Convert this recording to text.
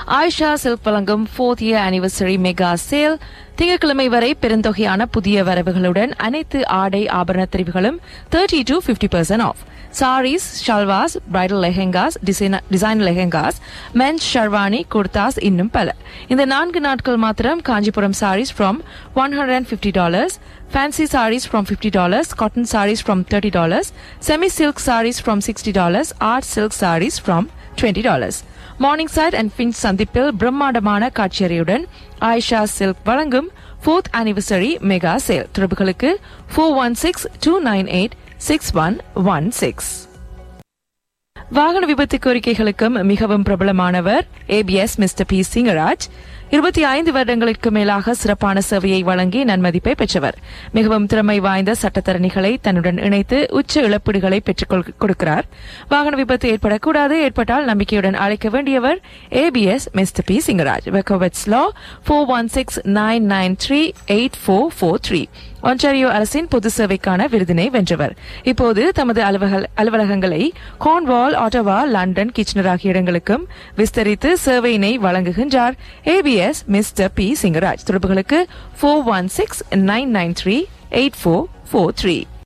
Ayesha silk வழங்கும் fourth year anniversary mega sale திங்கட்கிழமை வரை பெருந்தொகையான புதிய வரவுகளுடன் அனைத்து ஆடை ஆபரண தெரிவுகளும் thirty to fifty percent off sarees shalwars bridal lehengas design lehengas men's sherwani kurtas இன்னும் பல இந்த நான்கு நாட்கள் மாத்திரம் Kanchipuram sarees from one hundred and fifty dollars fancy sarees from fifty dollars cotton sarees from thirty dollars semi silk sarees from sixty dollars art silk sarees from twenty dollars Morningside and pinch சந்திப்பில் பிரம்மாண்டமான காட்சியறையுடன் Ayesha silk வழங்கும் ஃபோர்த் ஆனிவர்சரி மெகா சேல் தொடர்புகளுக்கு four one six two nine eight six one one six வாகன விபத்து கோரிக்கைகளுக்கும் மிகவும் பிரபலமானவர் ABS mister P Singaraj இருபத்தி ஐந்து வருடங்களுக்கு மேலாக சிறப்பான சேவையை வழங்கி நன்மதிப்பை பெற்றவர் மிகவும் திறமை வாய்ந்த சட்டத்தரணிகளை தன்னுடன் இணைத்து உச்ச இழப்பீடுகளை பெற்றுக் கொள்- கொடுக்கிறார் வாகன விபத்து ஏற்படக்கூடாது ஏற்பட்டால் நம்பிக்கையுடன் அழைக்க வேண்டியவர் ஏபிஎஸ் மிஸ்டர் பி சிங்கராஜ் வெக்கோவெட்ஸ் law four one six nine nine three eight four four three Ontario அரசின் பொது சேவைக்கான விருதினை வென்றவர் இப்போது தமது அலுவலக- அலுவலகங்களை கார்ன்வால் ஆட்டோவா லண்டன் கிச்சனர் ஆகிய இடங்களுக்கும் விஸ்தரித்து சேவையினை வழங்குகின்றார் ஏபிஎஸ் மிஸ்டர் பி சிங்கராஜ் தொடர்புகளுக்கு four one six nine nine three eight four four three